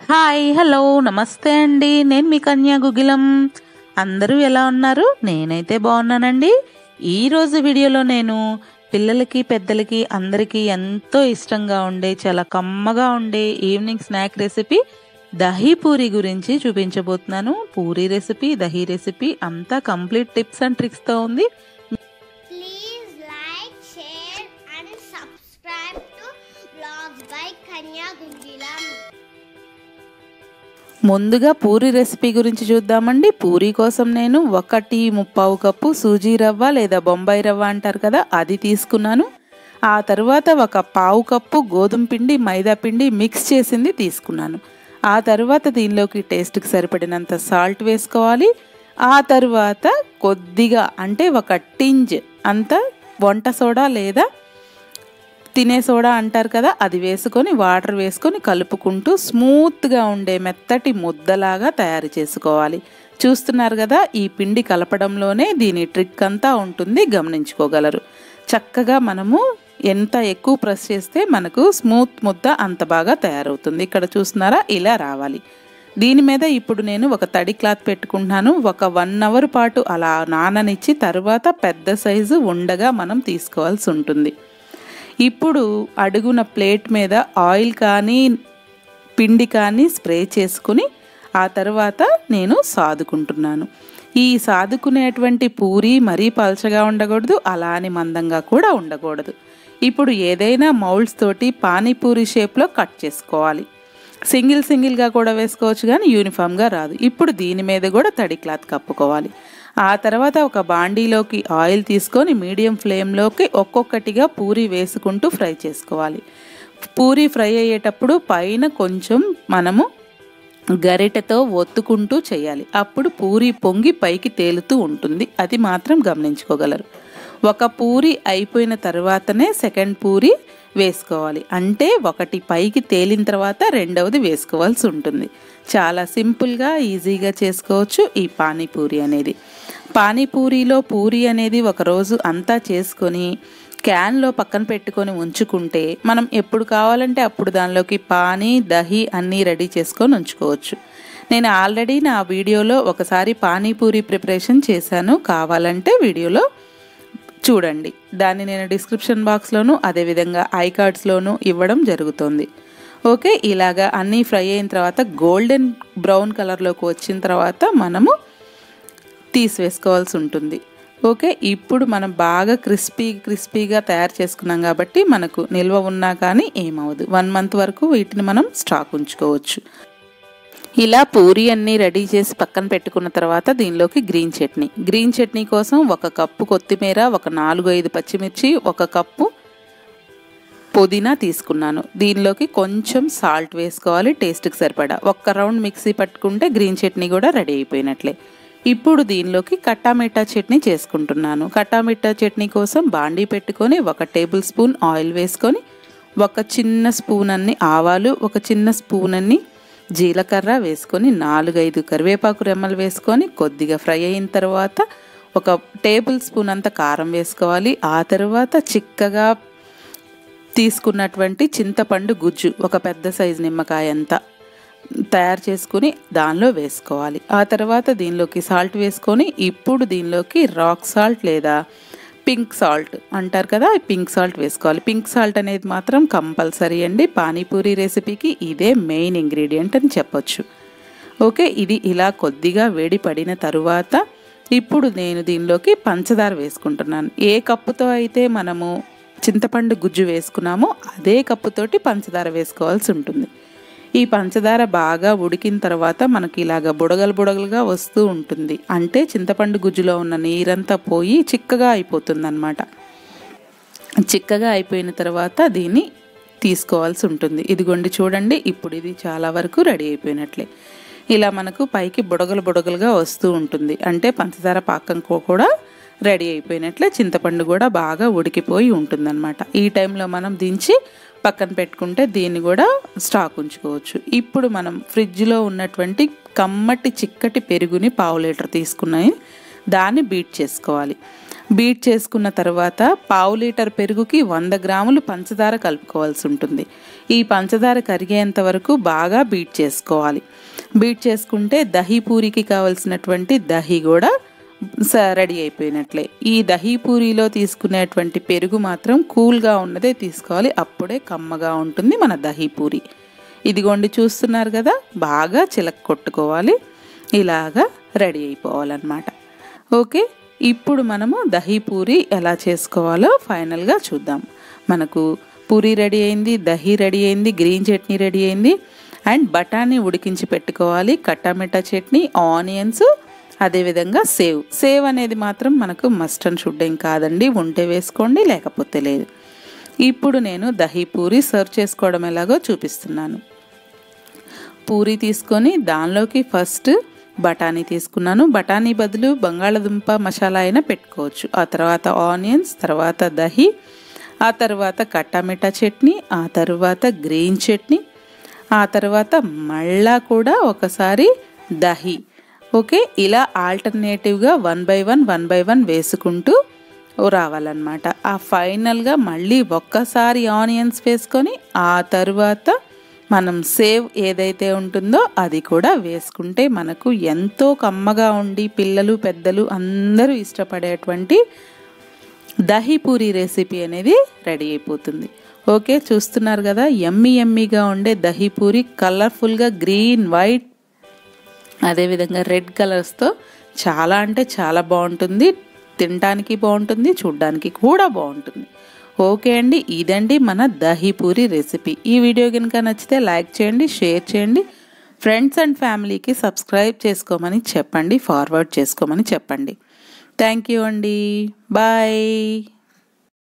Hi hello నమస్తే అండి నేను మీ కన్యా గుగిలం అందరూ ఎలా ఉన్నారు నేనైతే బాగున్నానండి ఈరోజు వీడియోలో నేను పిల్లలకి పెద్దలకి అందరికీ ఎంతో ఇష్టంగా ఉండే చాలా కమ్మగా ఉండే evening snack recipe dahi puri గురించి చూపించబోతున్నాను పూరి రెసిపీ దహీ రెసిపీ అంతా కంప్లీట్ టిప్స్ అండ్ ట్రిక్స్తో ఉంది Please like, share, and subscribe to Vlogs by Kanya Gungilam. ముందుగా పూరి రెసిపీ గురించి చూద్దామండి పూరి కోసం నేను ఒకటి ముప్పావు కప్పు సూజీ రవ్వ లేదా బొంబాయి రవ్వ అంటారు కదా అది తీసుకున్నాను ఆ తర్వాత ఒక పావు కప్పు గోధుమ పిండి మైదా పిండి మిక్స్ చేసింది తీసుకున్నాను ఆ తర్వాత దీనిలోకి టేస్ట్కి సరిపడినంత సాల్ట్ వేసుకోవాలి ఆ తర్వాత కొద్దిగా అంటే ఒక టింజ్ అంత వంట సోడా లేదా తినే సోడా అంటారు కదా అది వేసుకొని వాటర్ వేసుకొని కలుపుకుంటూ స్మూత్గా ఉండే మెత్తటి ముద్దలాగా తయారు చేసుకోవాలి చూస్తున్నారు కదా ఈ పిండి కలపడంలోనే దీని ట్రిక్ అంతా ఉంటుంది గమనించుకోగలరు చక్కగా మనము ఎంత ఎక్కువ ప్రెస్ చేస్తే మనకు స్మూత్ ముద్ద అంత బాగా తయారవుతుంది ఇక్కడ చూస్తున్నారా ఇలా రావాలి దీని మీద ఇప్పుడు నేను ఒక తడి క్లాత్ పెట్టుకుంటున్నాను ఒక వన్ అవర్ పాటు అలా నాననిచ్చి తర్వాత పెద్ద సైజు ఉండగా మనం తీసుకోవాల్సి ఉంటుంది ఇప్పుడు అడుగున ప్లేట్ మీద ఆయిల్ కానీ పిండి కానీ స్ప్రే చేసుకుని ఆ తర్వాత నేను సాదుకుంటున్నాను ఈ సాదుకునేటువంటి పూరి మరీ పల్చగా ఉండకూడదు అలా అని మందంగా కూడా ఉండకూడదు ఇప్పుడు ఏదైనా మౌల్డ్స్ తోటి పానీపూరి షేప్లో కట్ చేసుకోవాలి సింగిల్ సింగిల్గా కూడా వేసుకోవచ్చు కానీ యూనిఫామ్గా రాదు ఇప్పుడు దీని మీద కూడా తడి క్లాత్ కప్పుకోవాలి ఆ తర్వాత ఒక బాండీలోకి ఆయిల్ తీసుకొని మీడియం ఫ్లేమ్లోకి ఒక్కొక్కటిగా పూరి వేసుకుంటూ ఫ్రై చేసుకోవాలి పూరి ఫ్రై అయ్యేటప్పుడు పైన కొంచెం మనము గరిటెతో ఒత్తుకుంటూ చేయాలి అప్పుడు పూరి పొంగి పైకి తేలుతూ ఉంటుంది అది మాత్రం గమనించుకోగలరు ఒక పూరి అయిపోయిన తర్వాతనే సెకండ్ పూరి వేసుకోవాలి అంటే ఒకటి పైకి తేలిన తర్వాత రెండవది వేసుకోవాల్సి ఉంటుంది చాలా సింపుల్గా ఈజీగా చేసుకోవచ్చు ఈ పానీపూరి అనేది పానీపూరిలో పూరి అనేది ఒకరోజు అంతా చేసుకొని క్యాన్లో పక్కన పెట్టుకొని ఉంచుకుంటే మనం ఎప్పుడు కావాలంటే అప్పుడు దానిలోకి పానీ దహి అన్నీ రెడీ చేసుకొని ఉంచుకోవచ్చు నేను ఆల్రెడీ నా వీడియోలో ఒకసారి పానీపూరి ప్రిపరేషన్ చేశాను కావాలంటే వీడియోలో చూడండి దాన్ని నేను డిస్క్రిప్షన్ బాక్స్లోను అదేవిధంగా ఐ కార్డ్స్లోను ఇవ్వడం జరుగుతుంది ఓకే ఇలాగా అన్నీ ఫ్రై అయిన తర్వాత గోల్డెన్ బ్రౌన్ కలర్లోకి వచ్చిన తర్వాత మనము తీసివేసుకోవాల్సి ఉంటుంది ఓకే ఇప్పుడు మనం బాగా క్రిస్పీ క్రిస్పీగా తయారు చేసుకున్నాం కాబట్టి మనకు నిల్వ ఉన్నా కానీ ఏమవదు వన్ మంత్ వరకు వీటిని మనం స్టాక్ ఉంచుకోవచ్చు ఇలా పూరి అన్నీ రెడీ చేసి పక్కన పెట్టుకున్న తర్వాత దీనిలోకి గ్రీన్ చట్నీ గ్రీన్ చట్నీ కోసం ఒక కప్పు కొత్తిమీర ఒక నాలుగు ఐదు పచ్చిమిర్చి ఒక కప్పు పుదీనా తీసుకున్నాను దీనిలోకి కొంచెం సాల్ట్ వేసుకోవాలి టేస్ట్కి సరిపడా ఒక్క రౌండ్ మిక్సీ పట్టుకుంటే గ్రీన్ చట్నీ కూడా రెడీ అయిపోయినట్లే ఇప్పుడు దీనిలోకి కట్టామిట్టా చట్నీ చేసుకుంటున్నాను కట్టామిట్టా చట్నీ కోసం బాండీ పెట్టుకొని ఒక టేబుల్ స్పూన్ ఆయిల్ వేసుకొని ఒక చిన్న స్పూన్ అన్ని ఆవాలు ఒక చిన్న స్పూన్ అన్ని జీలకర్ర వేసుకొని నాలుగైదు కరివేపాకు రెమ్మలు వేసుకొని కొద్దిగా ఫ్రై అయిన తర్వాత ఒక టేబుల్ స్పూన్ అంత కారం వేసుకోవాలి ఆ తర్వాత చిక్కగా తీసుకున్నటువంటి చింతపండు గుజ్జు ఒక పెద్ద సైజు నిమ్మకాయ అంతా తయారు చేసుకుని దానిలో వేసుకోవాలి ఆ తర్వాత దీనిలోకి సాల్ట్ వేసుకొని ఇప్పుడు దీనిలోకి రాక్ సాల్ట్ లేదా పింక్ సాల్ట్ అంటారు కదా పింక్ సాల్ట్ వేసుకోవాలి పింక్ సాల్ట్ అనేది మాత్రం కంపల్సరీ అండి పానీపూరి రెసిపీకి ఇదే మెయిన్ ఇంగ్రీడియంట్ అని చెప్పొచ్చు ఓకే ఇది ఇలా కొద్దిగా వేడి పడిన తరువాత ఇప్పుడు నేను దీనిలోకి పంచదార వేసుకుంటున్నాను ఏ కప్పుతో అయితే మనము చింతపండు గుజ్జు వేసుకున్నామో అదే కప్పుతోటి పంచదార వేసుకోవాల్సి ఉంటుంది ఈ పంచదార బాగా ఉడికిన తర్వాత మనకి ఇలాగ బుడగలు బుడగలుగా వస్తూ ఉంటుంది అంటే చింతపండు గుజ్జులో ఉన్న నీరంతా పోయి చిక్కగా అయిపోతుంది అనమాట చిక్కగా అయిపోయిన తర్వాత దీన్ని తీసుకోవాల్సి ఉంటుంది ఇదిగోండి చూడండి ఇప్పుడు ఇది చాలా వరకు రెడీ అయిపోయినట్లే ఇలా మనకు పైకి బుడగలు బుడగలుగా వస్తూ ఉంటుంది అంటే పంచదార పాకం కూడా రెడీ అయిపోయినట్లే చింతపండు కూడా బాగా ఉడికిపోయి ఉంటుందన్నమాట ఈ టైంలో మనం దించి పక్కన పెట్టుకుంటే దీన్ని కూడా స్టాక్ ఉంచుకోవచ్చు ఇప్పుడు మనం ఫ్రిడ్జ్లో ఉన్నటువంటి కమ్మటి చిక్కటి పెరుగుని పావు లీటర్ తీసుకున్నాయి దాన్ని బీట్ చేసుకోవాలి బీట్ చేసుకున్న తర్వాత పావు లీటర్ పెరుగుకి వంద గ్రాములు పంచదార కలుపుకోవాల్సి ఉంటుంది ఈ పంచదార కరిగేంత వరకు బాగా బీట్ చేసుకోవాలి బీట్ చేసుకుంటే దహీ పూరికి కావలసినటువంటి దహీ కూడా స- రెడీ అయిపోయినట్లే ఈ దహీ పూరిలో తీసుకునేటువంటి పెరుగు మాత్రం కూల్గా ఉన్నదే తీసుకోవాలి అప్పుడే కమ్మగా ఉంటుంది మన దహీ పూరి ఇదిగోండి చూస్తున్నారు కదా బాగా చిలక కొట్టుకోవాలి ఇలాగా రెడీ అయిపోవాలన్నమాట ఓకే ఇప్పుడు మనము దహీ పూరి ఎలా చేసుకోవాలో ఫైనల్గా చూద్దాం మనకు పూరి రెడీ అయింది దహీ రెడీ అయింది గ్రీన్ చట్నీ రెడీ అయింది అండ్ బఠానీ ఉడికించి పెట్టుకోవాలి కట్టామిట్టా చట్నీ ఆనియన్స్ అదేవిధంగా సేవ్ సేవ్ అనేది మాత్రం మనకు మస్ట్ అండ్ షుడ్ ఏం కాదండి ఉంటే వేసుకోండి లేకపోతే లేదు ఇప్పుడు నేను దహీ పూరి సర్వ్ చేసుకోవడం ఎలాగో చూపిస్తున్నాను పూరి తీసుకొని దానిలోకి ఫస్ట్ బఠానీ తీసుకున్నాను బఠానీ బదులు బంగాళదుంప మసాలా అయినా పెట్టుకోవచ్చు ఆ తర్వాత ఆనియన్స్ తర్వాత దహి ఆ తర్వాత కట్టామిట్టా చట్నీ ఆ తర్వాత గ్రీన్ చట్నీ ఆ తర్వాత మళ్ళా కూడా ఒకసారి దహి ఓకే ఇలా ఆల్టర్నేటివ్గా one by one one by one వేసుకుంటూ రావాలన్నమాట ఆ ఫైనల్గా మళ్ళీ ఒక్కసారి ఆనియన్స్ వేసుకొని ఆ తర్వాత మనం సేవ్ ఏదైతే ఉంటుందో అది కూడా వేసుకుంటే మనకు ఎంతో కమ్మగా ఉండి పిల్లలు పెద్దలు అందరూ ఇష్టపడేటువంటి దహీ పూరి రెసిపీ అనేది రెడీ అయిపోతుంది ఓకే చూస్తున్నారు కదా ఎమ్మి ఎమ్మిగా ఉండే దహీ పూరి కలర్ఫుల్గా గ్రీన్ వైట్ అదేవిధంగా రెడ్ కలర్స్తో చాలా అంటే చాలా బాగుంటుంది తినడానికి బాగుంటుంది చూడ్డానికి కూడా బాగుంటుంది ఓకే అండి ఇదండి మన దహీ పూరి రెసిపీ ఈ వీడియో కనుక నచ్చితే లైక్ చేయండి షేర్ చేయండి ఫ్రెండ్స్ అండ్ ఫ్యామిలీకి సబ్స్క్రైబ్ చేసుకోమని చెప్పండి ఫార్వర్డ్ చేసుకోమని చెప్పండి థ్యాంక్ యూ అండి బాయ్